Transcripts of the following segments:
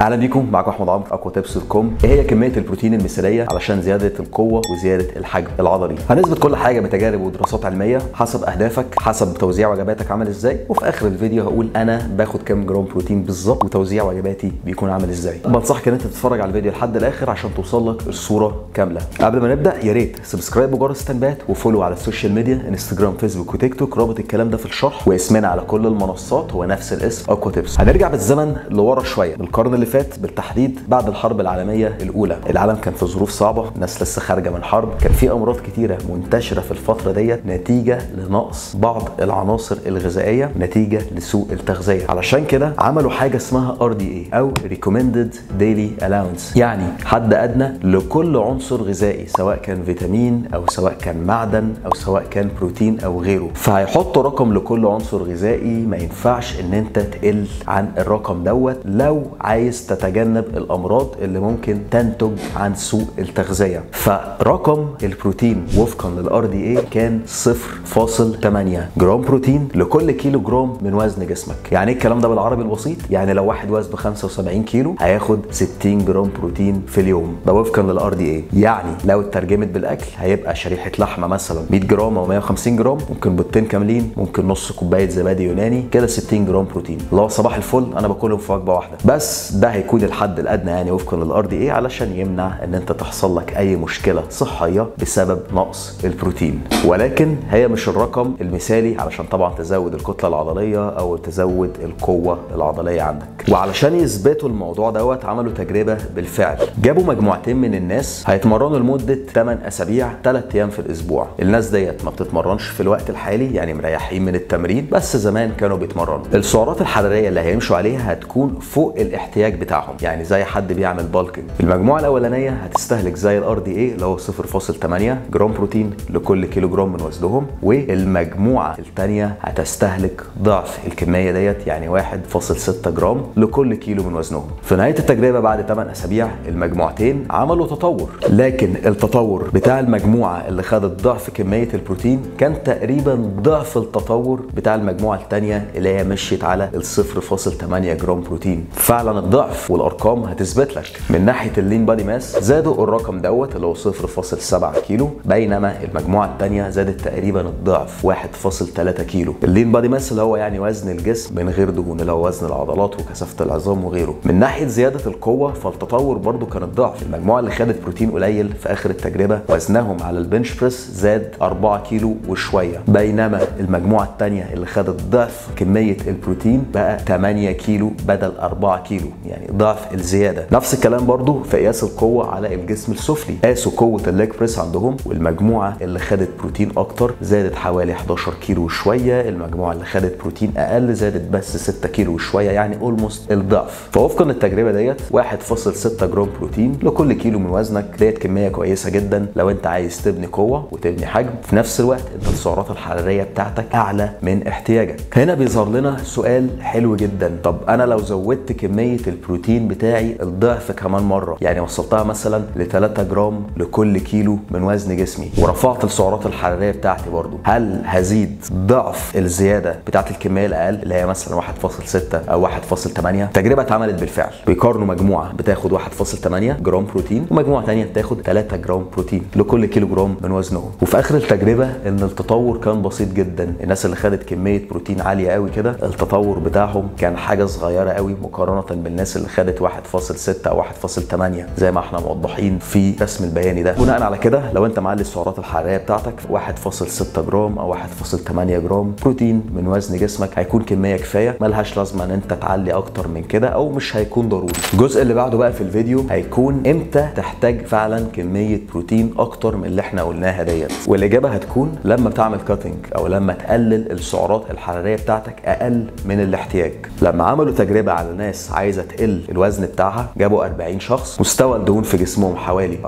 اهلا بيكم معاكم احمد عمرو اقوى تيبس دوت كوم ايه هي كميه البروتين المثاليه علشان زياده القوه وزياده الحجم العضلي هنثبت كل حاجه بتجارب ودراسات علميه حسب اهدافك حسب توزيع وجباتك عامل ازاي وفي اخر الفيديو هقول انا باخد كام جرام بروتين بالظبط وتوزيع وجباتي بيكون عامل ازاي بنصحك ان انت تتفرج على الفيديو لحد الاخر عشان توصل لك الصوره كامله قبل ما نبدا يا ريت سبسكرايب وجرس التنبيهات وفولو على السوشيال ميديا انستجرام فيسبوك وتيك توك رابط الكلام ده في الشرح واسمنا على كل المنصات هو نفس الاسم اقوى تيبس هنرجع بالزمن لورا شويه القرن اللي فات بالتحديد بعد الحرب العالميه الاولى العالم كان في ظروف صعبه الناس لسه خارجه من حرب كان في امراض كتيره منتشره في الفتره ديت نتيجه لنقص بعض العناصر الغذائيه نتيجه لسوء التغذيه علشان كده عملوا حاجه اسمها ار دي اي او ريكومندد ديلي الاونس يعني حد ادنى لكل عنصر غذائي سواء كان فيتامين او سواء كان معدن او سواء كان بروتين او غيره فهيحطوا رقم لكل عنصر غذائي ما ينفعش ان انت تقل عن الرقم دوت لو عايز تتجنب الامراض اللي ممكن تنتج عن سوء التغذيه فرقم البروتين وفقا للار دي اي كان 0.8 جرام بروتين لكل كيلو جرام من وزن جسمك يعني ايه الكلام ده بالعربي البسيط يعني لو واحد وزنه 75 كيلو هياخد 60 جرام بروتين في اليوم ده وفقا للار دي اي يعني لو اترجمت بالاكل هيبقى شريحه لحمه مثلا 100 جرام او 150 جرام ممكن بيضتين كاملين ممكن نص كوبايه زبادي يوناني كده 60 جرام بروتين لو صباح الفل انا باكلهم في وجبه واحده بس ده هيكون الحد الادنى يعني وفقا للار دي اي علشان يمنع ان انت تحصل لك اي مشكله صحيه بسبب نقص البروتين ولكن هي مش الرقم المثالي علشان طبعا تزود الكتله العضليه او تزود القوه العضليه عندك وعلشان يثبتوا الموضوع دوت عملوا تجربه بالفعل جابوا مجموعتين من الناس هيتمرنوا لمده 8 اسابيع 3 ايام في الاسبوع الناس ديت ما بتتمرنش في الوقت الحالي يعني مريحين من التمرين بس زمان كانوا بيتمرنوا السعرات الحراريه اللي هيمشوا عليها هتكون فوق الاحتياج بتاعهم يعني زي حد بيعمل بالكنج المجموعه الاولانيه هتستهلك زي الار دي اي اللي هو 0.8 جرام بروتين لكل كيلو جرام من وزنهم والمجموعه الثانيه هتستهلك ضعف الكميه ديت يعني 1.6 جرام لكل كيلو من وزنهم في نهايه التجربه بعد 8 اسابيع المجموعتين عملوا تطور لكن التطور بتاع المجموعه اللي خدت ضعف كميه البروتين كان تقريبا ضعف التطور بتاع المجموعه الثانيه اللي هي مشيت على ال 0.8 جرام بروتين فعلا الضعف والارقام هتثبت لك من ناحيه اللين بادي ماس زادوا الرقم دوت اللي هو 0.7 كيلو بينما المجموعه الثانيه زادت تقريبا الضعف 1.3 كيلو اللين بادي ماس اللي هو يعني وزن الجسم من غير دهون اللي هو وزن العضلات وكثافه العظام وغيره من ناحيه زياده القوه فالتطور برضو كان الضعف المجموعه اللي خدت بروتين قليل في اخر التجربه وزنهم على البنش بريس زاد 4 كيلو وشويه بينما المجموعه الثانيه اللي خدت ضعف كميه البروتين بقى 8 كيلو بدل 4 كيلو يعني ضعف الزياده نفس الكلام برضو في قياس القوه على الجسم السفلي قاسوا قوه الليج بريس عندهم والمجموعه اللي خدت بروتين اكتر زادت حوالي 11 كيلو وشويه المجموعه اللي خدت بروتين اقل زادت بس 6 كيلو وشويه يعني اولموست الضعف فوفقا للتجربه ديت 1.6 جرام بروتين لكل كيلو من وزنك ديت كميه كويسه جدا لو انت عايز تبني قوه وتبني حجم في نفس الوقت انت السعرات الحراريه بتاعتك اعلى من احتياجك هنا بيظهر لنا سؤال حلو جدا طب انا لو زودت كميه البروتين بتاعي الضعف كمان مره يعني وصلتها مثلا ل 3 جرام لكل كيلو من وزن جسمي ورفعت السعرات الحراريه بتاعتي برضو هل هزيد ضعف الزياده بتاعت الكميه الاقل اللي هي مثلا 1.6 او 1.8 تجربه اتعملت بالفعل بيقارنوا مجموعه بتاخد 1.8 جرام بروتين ومجموعه ثانيه بتاخد 3 جرام بروتين لكل كيلو جرام من وزنهم وفي اخر التجربه ان التطور كان بسيط جدا الناس اللي خدت كميه بروتين عاليه قوي كده التطور بتاعهم كان حاجه صغيره قوي مقارنه بالناس اللي خدت 1.6 او 1.8 زي ما احنا موضحين في الرسم البياني ده بناء على كده لو انت معلي السعرات الحراريه بتاعتك 1.6 جرام او 1.8 جرام بروتين من وزن جسمك هيكون كميه كفايه ملهاش لازمه ان انت تعلي اكتر من كده او مش هيكون ضروري الجزء اللي بعده بقى في الفيديو هيكون امتى تحتاج فعلا كميه بروتين اكتر من اللي احنا قلناها ديت والاجابه هتكون لما بتعمل كاتنج او لما تقلل السعرات الحراريه بتاعتك اقل من الاحتياج لما عملوا تجربه على ناس عايزه تقل الوزن بتاعها جابوا 40 شخص مستوى الدهون في جسمهم حوالي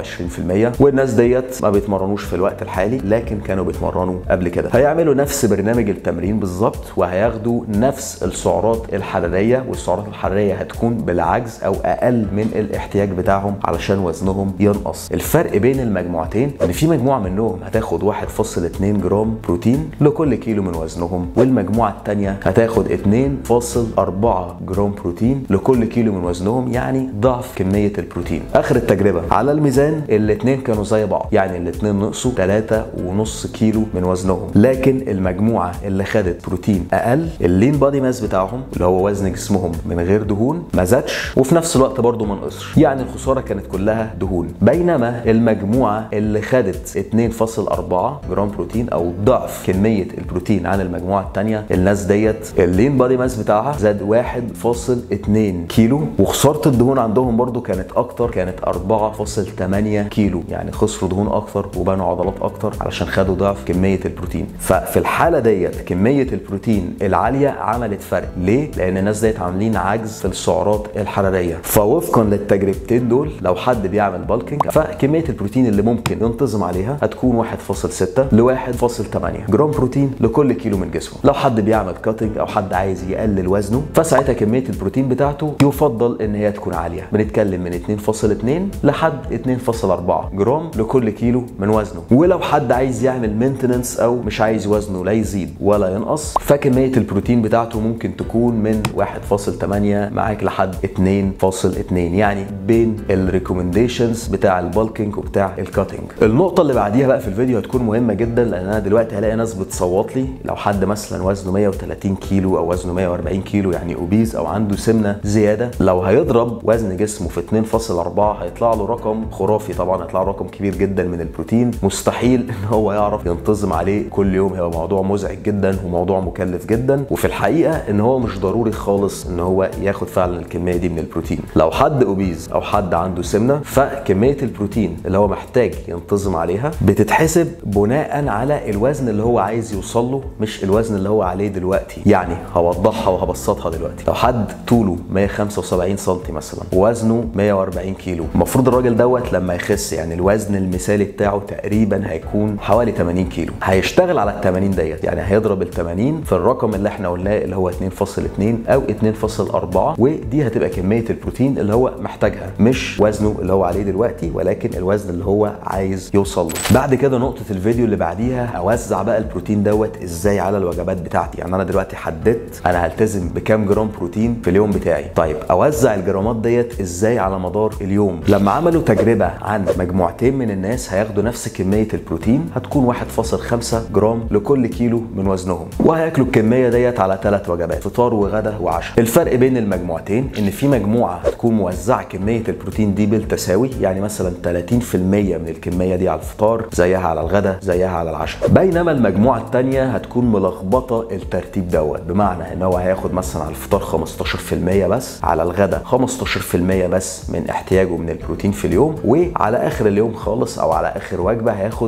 24% والناس ديت ما بيتمرنوش في الوقت الحالي لكن كانوا بيتمرنوا قبل كده هيعملوا نفس برنامج التمرين بالظبط وهياخدوا نفس السعرات الحراريه والسعرات الحراريه هتكون بالعجز او اقل من الاحتياج بتاعهم علشان وزنهم ينقص الفرق بين المجموعتين ان في مجموعه منهم هتاخد 1.2 جرام بروتين لكل كيلو من وزنهم والمجموعه الثانيه هتاخد 2.4 جرام بروتين لكل لكل كيلو من وزنهم يعني ضعف كميه البروتين اخر التجربه على الميزان الاثنين كانوا زي بعض يعني الاثنين نقصوا 3.5 كيلو من وزنهم لكن المجموعه اللي خدت بروتين اقل اللين بادي ماس بتاعهم اللي هو وزن جسمهم من غير دهون ما زادش وفي نفس الوقت برضه ما نقصش يعني الخساره كانت كلها دهون بينما المجموعه اللي خدت 2.4 جرام بروتين او ضعف كميه البروتين عن المجموعه الثانيه الناس ديت اللين بادي ماس بتاعها زاد 1.2 كيلو وخساره الدهون عندهم برضو كانت اكتر كانت 4.8 كيلو يعني خسروا دهون اكتر وبنوا عضلات اكتر علشان خدوا ضعف كميه البروتين ففي الحاله ديت كميه البروتين العاليه عملت فرق ليه لان الناس ديت عاملين عجز في السعرات الحراريه فوفقا للتجربتين دول لو حد بيعمل بالكينج فكميه البروتين اللي ممكن ينتظم عليها هتكون 1.6 ل 1.8 جرام بروتين لكل كيلو من جسمه لو حد بيعمل كاتنج او حد عايز يقلل وزنه فساعتها كميه البروتين بتاعته يفضل ان هي تكون عاليه بنتكلم من 2.2 لحد 2.4 جرام لكل كيلو من وزنه ولو حد عايز يعمل مينتننس او مش عايز وزنه لا يزيد ولا ينقص فكميه البروتين بتاعته ممكن تكون من 1.8 معاك لحد 2.2 يعني بين الريكومنديشنز بتاع البالكينج وبتاع الكاتنج النقطه اللي بعديها بقى في الفيديو هتكون مهمه جدا لان انا دلوقتي هلاقي ناس بتصوت لي لو حد مثلا وزنه 130 كيلو او وزنه 140 كيلو يعني اوبيز او عنده سمنه زياده لو هيضرب وزن جسمه في 2.4 هيطلع له رقم خرافي طبعا هيطلع له رقم كبير جدا من البروتين مستحيل ان هو يعرف ينتظم عليه كل يوم هو موضوع مزعج جدا وموضوع مكلف جدا وفي الحقيقه ان هو مش ضروري خالص ان هو ياخد فعلا الكميه دي من البروتين لو حد اوبيز او حد عنده سمنه فكميه البروتين اللي هو محتاج ينتظم عليها بتتحسب بناء على الوزن اللي هو عايز يوصل له مش الوزن اللي هو عليه دلوقتي يعني هوضحها وهبسطها دلوقتي لو حد طوله 175 سم مثلا ووزنه 140 كيلو المفروض الراجل دوت لما يخس يعني الوزن المثالي بتاعه تقريبا هيكون حوالي 80 كيلو هيشتغل على ال 80 ديت يعني هيضرب ال 80 في الرقم اللي احنا قلناه اللي هو 2.2 او 2.4 ودي هتبقى كميه البروتين اللي هو محتاجها مش وزنه اللي هو عليه دلوقتي ولكن الوزن اللي هو عايز يوصل له بعد كده نقطه الفيديو اللي بعديها اوزع بقى البروتين دوت ازاي على الوجبات بتاعتي يعني انا دلوقتي حددت انا هلتزم بكام جرام بروتين في اليوم بتاعي طيب اوزع الجرامات ديت ازاي على مدار اليوم لما عملوا تجربه عن مجموعتين من الناس هياخدوا نفس كميه البروتين هتكون 1.5 جرام لكل كيلو من وزنهم وهياكلوا الكميه ديت على ثلاث وجبات فطار وغدا وعشاء الفرق بين المجموعتين ان في مجموعه هتكون موزعه كميه البروتين دي بالتساوي يعني مثلا 30% من الكميه دي على الفطار زيها على الغدا زيها على العشاء بينما المجموعه الثانيه هتكون ملخبطه الترتيب دوت بمعنى ان هو هياخد مثلا على الفطار 15% بس على الغدا 15% بس من احتياجه من البروتين في اليوم وعلى اخر اليوم خالص او على اخر وجبه هياخد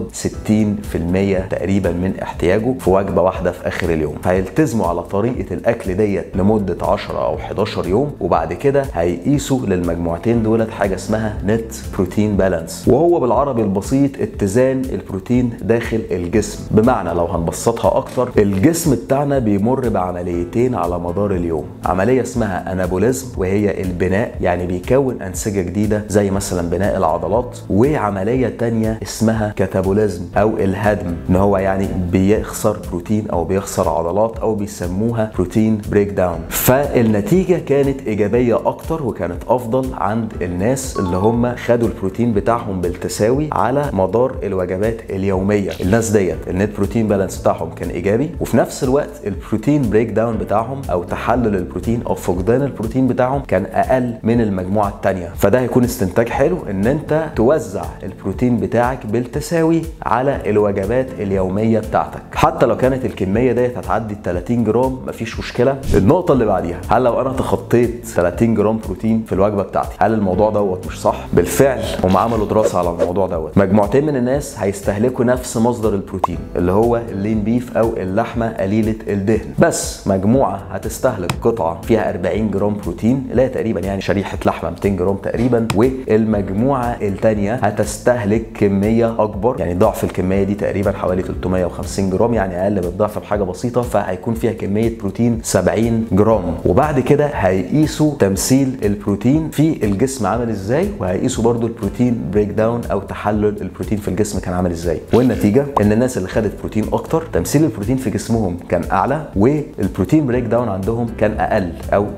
60% تقريبا من احتياجه في وجبه واحده في اخر اليوم فهيلتزموا على طريقه الاكل ديت لمده 10 او 11 يوم وبعد كده هيقيسوا للمجموعتين دولت حاجه اسمها نت بروتين بالانس وهو بالعربي البسيط اتزان البروتين داخل الجسم بمعنى لو هنبسطها اكتر الجسم بتاعنا بيمر بعمليتين على مدار اليوم عمليه اسمها انابوليزم وهي البناء يعني بيكون انسجه جديده زي مثلا بناء العضلات وعمليه تانية اسمها كاتابوليزم او الهدم ان هو يعني بيخسر بروتين او بيخسر عضلات او بيسموها بروتين بريك داون فالنتيجه كانت ايجابيه اكتر وكانت افضل عند الناس اللي هم خدوا البروتين بتاعهم بالتساوي على مدار الوجبات اليوميه الناس ديت النت بروتين بالانس بتاعهم كان ايجابي وفي نفس الوقت البروتين بريك داون بتاعهم او تحلل البروتين او فقدان البروتين بتاعهم كان اقل من المجموعه الثانيه فده هيكون استنتاج حلو ان انت توزع البروتين بتاعك بالتساوي على الوجبات اليوميه بتاعتك حتى لو كانت الكميه ديت هتعدي ال 30 جرام مفيش مشكله النقطه اللي بعديها هل لو انا تخطيت 30 جرام بروتين في الوجبه بتاعتي هل الموضوع دوت مش صح بالفعل هم عملوا دراسه على الموضوع دوت مجموعتين من الناس هيستهلكوا نفس مصدر البروتين اللي هو اللين بيف او اللحمه قليله الدهن بس مجموعه هتستهلك قطعه فيها 40 جرام بروتين اللي هي تقريبا يعني شريحه لحمه 200 جرام تقريبا والمجموعه الثانيه هتستهلك كميه اكبر يعني ضعف الكميه دي تقريبا حوالي 350 جرام يعني اقل من الضعف بحاجه بسيطه فهيكون فيها كميه بروتين 70 جرام وبعد كده هيقيسوا تمثيل البروتين في الجسم عامل ازاي وهيقيسوا برضو البروتين بريك داون او تحلل البروتين في الجسم كان عامل ازاي والنتيجه ان الناس اللي خدت بروتين اكتر تمثيل البروتين في جسمهم كان اعلى والبروتين بريك داون عندهم كان اقل او فقدان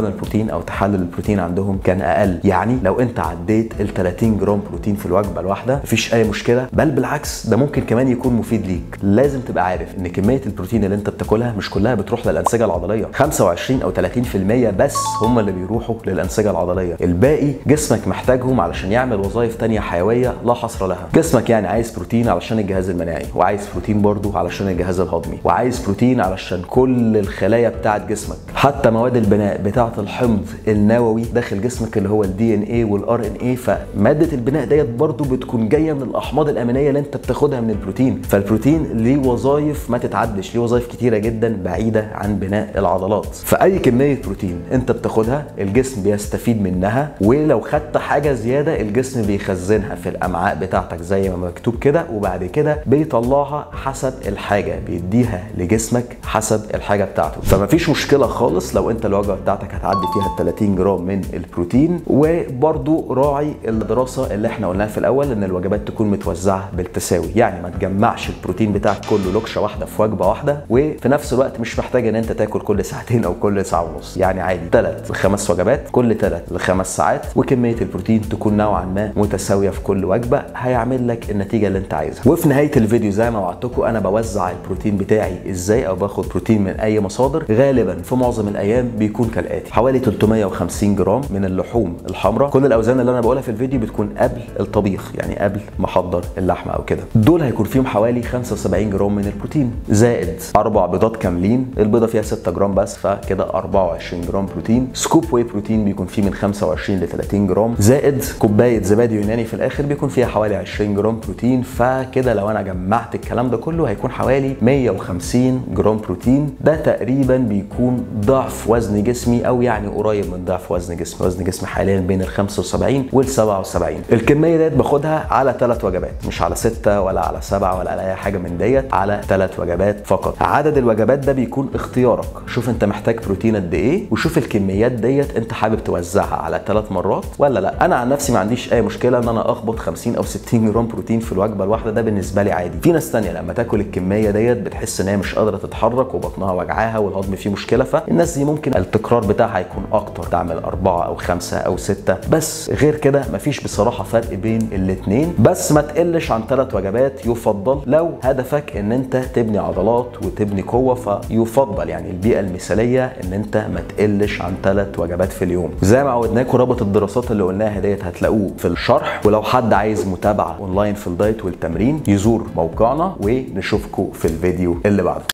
البروتين او تحلل البروتين عندهم كان اقل يعني لو انت عديت ال 30 جرام بروتين في الوجبه الواحده مفيش اي مشكله بل بالعكس ده ممكن كمان يكون مفيد ليك لازم تبقى عارف ان كميه البروتين اللي انت بتاكلها مش كلها بتروح للانسجه العضليه 25 او 30% بس هم اللي بيروحوا للانسجه العضليه الباقي جسمك محتاجهم علشان يعمل وظائف تانية حيويه لا حصر لها جسمك يعني عايز بروتين علشان الجهاز المناعي وعايز بروتين برضه علشان الجهاز الهضمي وعايز بروتين علشان كل الخلايا بتاعه جسمك حتى مواد البناء بتاعه الحمض النووي داخل جسمك اللي هو الدي ان اي والار ان اي فماده البناء ديت برضه بتكون جايه من الاحماض الامينيه اللي انت بتاخدها من البروتين فالبروتين ليه وظائف ما تتعدش ليه وظائف كتيره جدا بعيده عن بناء العضلات فاي كميه بروتين انت بتاخدها الجسم بيستفيد منها ولو خدت حاجه زياده الجسم بيخزنها في الامعاء بتاعتك زي ما مكتوب كده وبعد كده بيطلعها حسب الحاجه بيديها لجسمك حسب الحاجه بتاعته فمفيش مشكله خالص لو انت الوجبه بتاعتك هتعدي فيها ال 30 جرام من البروتين وبرضو راعي الدراسه اللي احنا قلناها في الاول ان الوجبات تكون متوزعه بالتساوي يعني ما تجمعش البروتين بتاعك كله لوكشه واحده في وجبه واحده وفي نفس الوقت مش محتاج ان انت تاكل كل ساعتين او كل ساعه ونص يعني عادي ثلاث لخمس وجبات كل ثلاث لخمس ساعات وكميه البروتين تكون نوعا ما متساويه في كل وجبه هيعمل لك النتيجه اللي انت عايزها وفي نهايه الفيديو زي ما وعدتكم انا بوزع البروتين بتاعي ازاي او باخد بروتين من اي مصادر غالبا في معظم الايام بيكون كالاتي حوالي 350 جرام من اللحوم الحمراء كل الاوزان اللي انا بقولها في الفيديو بتكون قبل الطبيخ يعني قبل ما احضر اللحمه او كده دول هيكون فيهم حوالي 75 جرام من البروتين زائد اربع بيضات كاملين البيضه فيها 6 جرام بس فكده 24 جرام بروتين سكوب واي بروتين بيكون فيه من 25 ل 30 جرام زائد كوبايه زبادي يوناني في الاخر بيكون فيها حوالي 20 جرام بروتين فكده لو انا جمعت الكلام ده كله هيكون حوالي 150 جرام بروتين ده تقريبا بيكون ضعف وزن جسمي او يعني قريب من ضعف وزن جسمي وزن جسمي حاليا بين ال 75 وال 77 الكميه ديت باخدها على ثلاث وجبات مش على ستة ولا على سبعة ولا على اي حاجه من ديت على ثلاث وجبات فقط عدد الوجبات ده بيكون اختيارك شوف انت محتاج بروتين قد ايه وشوف الكميات ديت انت حابب توزعها على ثلاث مرات ولا لا انا عن نفسي ما عنديش اي مشكله ان انا اخبط 50 او 60 جرام بروتين في الوجبه الواحده ده بالنسبه لي عادي في ناس تانية لما تاكل الكميه ديت بتحس ان هي مش قادره تتحرك وبطنها وجعاها والهضم فيه مشكله فالناس دي ممكن التكرار بتاعها يكون اكتر تعمل اربعه او خمسه او سته بس غير كده مفيش بصراحه فرق بين الاثنين بس ما تقلش عن ثلاث وجبات يفضل لو هدفك ان انت تبني عضلات وتبني قوه فيفضل يعني البيئه المثاليه ان انت ما تقلش عن ثلاث وجبات في اليوم زي ما عودناكم رابط الدراسات اللي قلناها ديت هتلاقوه في الشرح ولو حد عايز متابعه اونلاين في الدايت والتمرين يزور موقعنا ونشوفكم في الفيديو اللي بعده